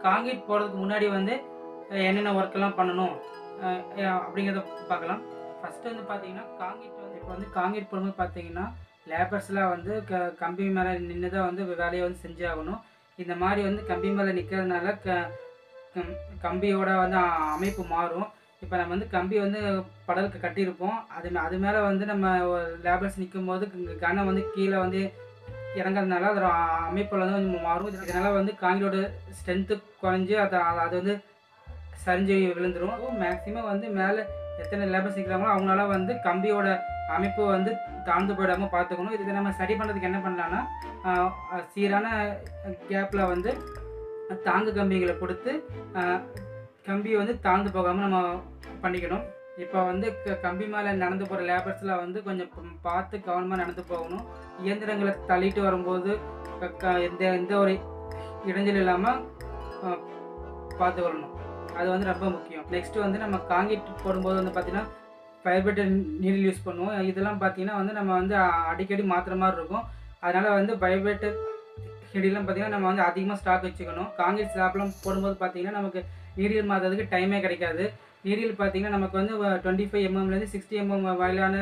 concrete போடுறதுக்கு முன்னாடி வந்து அஹ், என்னென்ன ஒர்க்கெல்லாம் பண்ணணும் அஹ், அஹ், அப்படிங்கிறத பார்க்கலாம் ஃபஸ்ட்டு வந்து பார்த்தீங்கன்னா காங்கிரீட் வந்து இப்போ வந்து காங்கிரீட் போடும்போது பார்த்தீங்கன்னா லேபர்ஸ்லாம் வந்து க கம்பி மேலே நின்று தான் வந்து வேலையை வந்து செஞ்சு ஆகணும் இந்த மாதிரி வந்து கம்பி மேலே நிற்கிறதுனால க கம்- கம்பியோட வந்து அ- அமைப்பு மாறும் இப்போ நம்ம வந்து கம்பி வந்து படலுக்கு கட்டியிருப்போம் அது மே- அது மேலே வந்து நம்ம லேபர்ஸ் நிற்கும் போது க- கனம் வந்து கீழே வந்து இறங்குறதுனால அதோட அ- அமைப்புல வந்து கொஞ்சம் மாறும் இது- இதனால வந்து காங்கிரோட ஸ்ட்ரென்த்து குறைஞ்சி அதை அது- அது வந்து சரிஞ்சு விழுந்துரும் மேக்ஸிமம் வந்து மேலே எத்தனை லேபர்ஸ் நிற்கிறாங்களோ அவங்களால வந்து கம்பியோட அமைப்பு வந்து தாழ்ந்து போயிடாமல் பார்த்துக்கணும் இதுக்கு நம்ம சரி பண்ணுறதுக்கு என்ன பண்ணலான்னா ஆஹ், அஹ், சீரான கேப்பில் வந்து தாங்கு கம்பிகளை கொடுத்து ஆஹ், கம்பியை வந்து தாழ்ந்து போகாமல் நம்ம பண்ணிக்கணும் இப்போ வந்து க- கம்பி மேலே நடந்து போகிற லேபர்ஸ்லாம் வந்து கொஞ்சம் ப- பார்த்து கவனமாக நடந்து போகணும் இயந்திரங்களை தள்ளிட்டு வரும்போது க- க- எந்த எந்த ஒரு இடைஞ்சல் இல்லாமல் பார்த்துக்கொள்ளணும் அது வந்து ரொம்ப முக்கியம் நெக்ஸ்ட் வந்து நம்ம காங்கிரீட் போடும்போது வந்து பார்த்தீங்கன்னா ஃபைபர் நீடில் யூஸ் பண்ணுவோம் இதெல்லாம் பார்த்தீங்கன்னா வந்து நம்ம வந்து அ- அடிக்கடி மாற்றுற மாதிரி இருக்கும் அதனால் வந்து வைப்ரேட்டர் ஹெடிலாம் பார்த்தீங்கன்னா நம்ம வந்து அதிகமாக ஸ்டாக் வச்சுக்கணும் காங்கிரீட் ஸ்லாப்லாம் போடும்போது பார்த்தீங்கன்னா நமக்கு நீடில் மாற்றுறதுக்கு டைமே கிடைக்காது நீடில் பார்த்தீங்கன்னா நமக்கு வந்து டுவெண்ட்டி ஃபைவ் எம்எம்லேருந்து சிக்ஸ்டி எம்எம் வரையிலான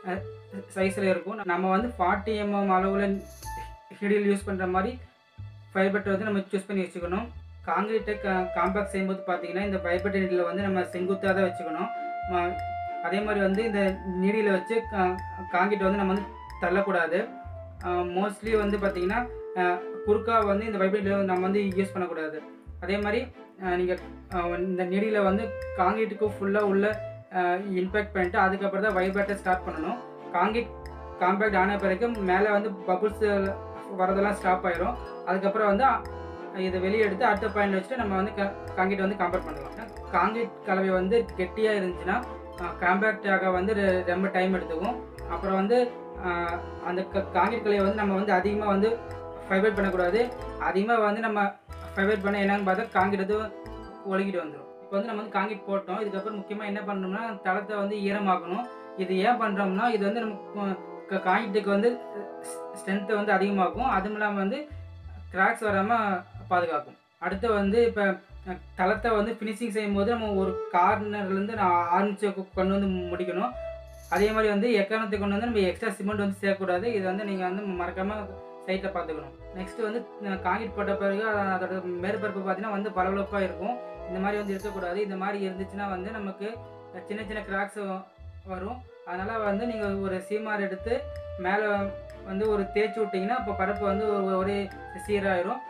சைஸில் இருக்கும் நம்ம வந்து ஃபார்ட்டி எம்எம் அளவில் ஹெடில் யூஸ் பண்ணுற மாதிரி ஃபைபர்ட்டை வந்து நம்ம சூஸ் பண்ணி வச்சுக்கணும் காங்கிரீட்டை கா காம்பேக்ட் செய்யும்போது பார்த்தீங்கன்னா இந்த ஃபைபர் நீடில் வந்து நம்ம செங்குத்தாக தான் வச்சுக்கணும் ம- அதே மாதிரி வந்து இந்த நீடியில் வச்சு காங்கிரீட் வந்து நம்ம வந்து தள்ளக்கூடாது மோஸ்ட்லி வந்து பார்த்திங்கன்னா குறுக்கா வந்து இந்த வைப்ரேட்டர் நம்ம வந்து யூஸ் பண்ணக்கூடாது அதே மாதிரி நீங்கள் இந்த நெடியில் வந்து காங்கிரீட்டுக்கு ஃபுல்லாக உள்ள இம்பேக்ட் பண்ணிட்டு அதுக்கப்புறம் தான் வைப்ரேட்டர் ஸ்டார்ட் பண்ணணும் காங்கிரீட் காம்பேக்ட் ஆன பிறகு மேலே வந்து பபுள்ஸ் வரதெல்லாம் ஸ்டாப் ஆயிரும் அதுக்கப்புறம் வந்து அ- இதை வெளியே எடுத்து அடுத்த பாயிண்ட் வச்சுட்டு நம்ம வந்து காங்கிரீட் வந்து கம்பேர் பண்ணலாம் காங்கிரீட் கலவை வந்து கெட்டியாக இருந்துச்சுன்னா காம்பேக்டாக வந்து ரெ- ரொம்ப டைம் எடுத்துக்கும் அப்புறம் வந்து ஆஹ், அந்த காங்கிரீட் கலையை வந்து நம்ம வந்து அதிகமாக வந்து ஃபைபர் பண்ணக்கூடாது அதிகமாக வந்து நம்ம ஃபைபர் பண்ண என்னன்னு பார்த்தா காங்கிரீட் வந்து ஒழுகிட்டு வந்துடும் இப்போ வந்து நம்ம வந்து காங்கிரீட் போட்டோம் இதுக்கப்புறம் முக்கியமாக என்ன பண்ணணும்னா தளத்தை வந்து ஈரமாக்கணும் இது ஏன் பண்ணுறோம்னா இது வந்து நம்ம க- காங்கிரீட்டுக்கு வந்து ஸ்ட்ரென்த்தை வந்து அதிகமாக்கும் அதுவும் இல்லாமல் வந்து கிராக்ஸ் வராமல் பாதுகாக்கும் அடுத்து வந்து இப்போ தளத்தை வந்து ஃபினிஷிங் செய்யும்போது நம்ம ஒரு கார்னர்லேருந்து நான் ஆரம்பிச்சு கொ- கொண்டு வந்து முடிக்கணும் அதே மாதிரி வந்து எக்காரணத்தை கொண்டு வந்து நம்ம எக்ஸ்ட்ரா சிமெண்ட் வந்து சேர்க்கக்கூடாது இது வந்து நீங்கள் வந்து மறக்காமல் சைட்டில் பார்த்துக்கணும் நெக்ஸ்ட் வந்து அஹ், காங்கிரீட் போட்ட பிறகு அஹ், அதோட மேற்பரப்பு பார்த்தீங்கன்னா வந்து பளபளப்பாக இருக்கும் இந்த மாதிரி வந்து இருக்கக்கூடாது இந்த மாதிரி இருந்துச்சுன்னா வந்து நமக்கு சின்ன சின்ன கிராக்ஸ் வரும் அதனால் வந்து நீங்கள் ஒரு சீமார் எடுத்து மேலே வந்து ஒரு தேய்ச்சி விட்டிங்கன்னா அப்போ பரப்பு வந்து ஒரு ஒரே சீராயிரும்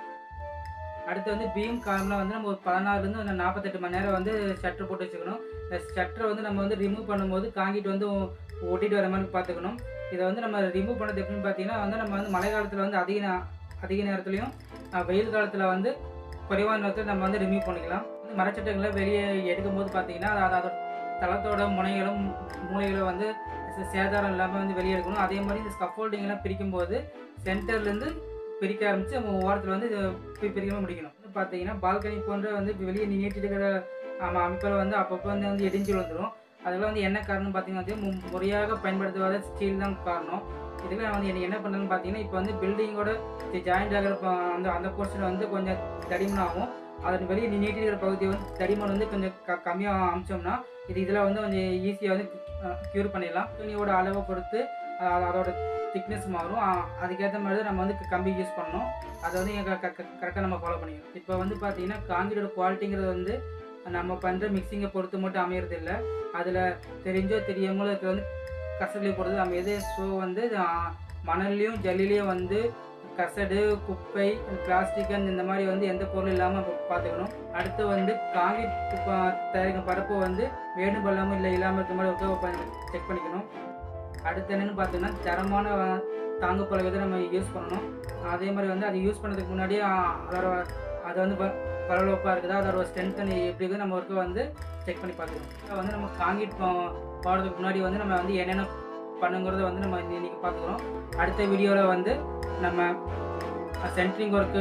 அடுத்து வந்து பீம் காலம்லாம் வந்து நம்ம ஒரு பதினாறுலேருந்து ஒரு நாற்பத்தெட்டு மணி நேரம் வந்து ஷட்டர் போட்டு வச்சுக்கணும் இந்த ஷட்டரை வந்து நம்ம வந்து ரிமூவ் பண்ணும்போது காங்கிட்டு வந்து ஒ- ஒட்டிட்டு வர மாதிரி பார்த்துக்கணும் இதை வந்து நம்ம ரிமூவ் பண்ணது எப்படின்னு பார்த்தீங்கன்னா வந்து நம்ம வந்து மழை காலத்தில் வந்து அதிக நே- அதிக நேரத்துலையும் அஹ், வெயில் காலத்தில் வந்து குறைவான நேரத்தில் நம்ம வந்து ரிமூவ் பண்ணிக்கலாம் வந்து மரச்சட்டங்களை வெளியே எடுக்கும்போது பார்த்தீங்கன்னா அது அதோட தளத்தோட முனைகளும் மூலைகளும் வந்து சே- சேதாரம் இல்லாமல் வந்து வெளியே எடுக்கணும் அதே மாதிரி இந்த ஸ்கஃபோல்டிங்லாம் பிரிக்கும்போது சென்டர்லேருந்து பிரிக்க ஆரம்பித்து நம்ம ஓரத்தில் வந்து இது பி- பிரிக்காம முடிக்கணும் வந்து பார்த்தீங்கன்னா பால்கனி போன்ற வந்து வெளியே நீட்டிட்டு இருக்கிற ஆமாம் அமைப்பில் வந்து அப்பப்போ வந்து வந்து இடிஞ்சு விழுந்துரும் அதெல்லாம் வந்து என்ன காரணம் பார்த்தீங்கன்னா வந்து மு- முறையாக பயன்படுத்துவாத ஸ்டீல் தான் காரணம் இதுல வந்து என்ன என்ன பண்ணுறதுன்னு பார்த்தீங்கன்னா இப்போ வந்து பில்டிங்கோட ஜாயிண்ட் ஆகிற ப- அந்த அந்த போர்ஷன் வந்து கொஞ்சம் தடிமனாகும் அதன் வெளியே நீட்டி இருக்கிற பகுதியை வந்து தடிமன் வந்து கொஞ்சம் க கம்மியாக அமிச்சோம்னா இது இதில் வந்து கொஞ்சம் ஈஸியாக வந்து க்யூர் பண்ணிடலாம் துணியோட அளவை பொறுத்து அஹ், அதோட திக்னஸ் மாறும் அஹ், அதுக்கேற்ற மாதிரி தான் நம்ம வந்து கம்பி யூஸ் பண்ணணும் அதை வந்து கரெக்டாக நம்ம ஃபாலோ பண்ணிக்கணும் இப்போ வந்து பார்த்தீங்கன்னா காங்கிரீட்டோட குவாலிட்டிங்கிறது வந்து நம்ம பண்ணுற மிக்சிங்கை பொறுத்து மட்டும் அமையறது இல்லை அதில் தெரிஞ்சோ தெரியாமலோ இருக்கிற வந்து கசடிலே பொறுத்து அமையுது ஸோ வந்து அஹ், மணல்லையும் ஜல்லிலையும் வந்து கசடு குப்பை பிளாஸ்டிக் இந்த மாதிரி வந்து எந்த பொருளும் இல்லாமல் பார்த்துக்கணும் அடுத்து வந்து காங்கிரீட் ப- தயாரிக்கும் பரப்பு வந்து வேணும் பல்லாமல் இல்லை இல்லாமல் இருக்க மாதிரி செக் பண்ணிக்கணும் அடுத்து என்னென்னு பார்த்தீங்கன்னா தரமான அஹ், தாங்கு பலகை தான் நம்ம யூஸ் பண்ணணும் அதே மாதிரி வந்து அதை யூஸ் பண்ணதுக்கு முன்னாடியே அஹ், அதோட அது வந்து ப- பரவலப்பாக இருக்குதா அதோட ஸ்ட்ரென்த் எப்படி இருக்குது நம்ம ஒர்க்கை வந்து செக் பண்ணி பார்த்துக்கணும் இப்போ வந்து நம்ம காங்கிரீட் போ- போடுறதுக்கு முன்னாடி வந்து நம்ம வந்து என்னென்ன பண்ணுங்கிறத வந்து நம்ம இன்னி- இன்னைக்கு பார்த்துக்குறோம் அடுத்த வீடியோவில் வந்து நம்ம சென்ட்ரிங் ஒர்க்கு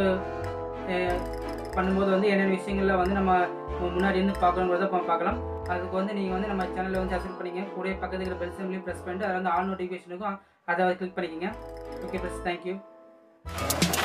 பண்ணும்போது வந்து என்னென்ன விஷயங்கள்ல வந்து நம்ம மு- முன்னாடி இருந்து பார்க்கணுங்கிறத பா- பார்க்கலாம் அதுக்கு வந்து நீங்கள் வந்து நம்ம சேனலை வந்து சப்ஸ்கிரைப் பண்ணிங்க கூட பக்கத்துல இருக்கிற பெல் சிம்லையும் ப்ரெஸ் பண்ணிட்டு அதில் வந்து ஆல் நோட்டிஃபிகேஷனுக்கும் அதை கிளிக் பண்ணிக்கோங்க ஓகே ப்ரெஸ் தேங்க்யூ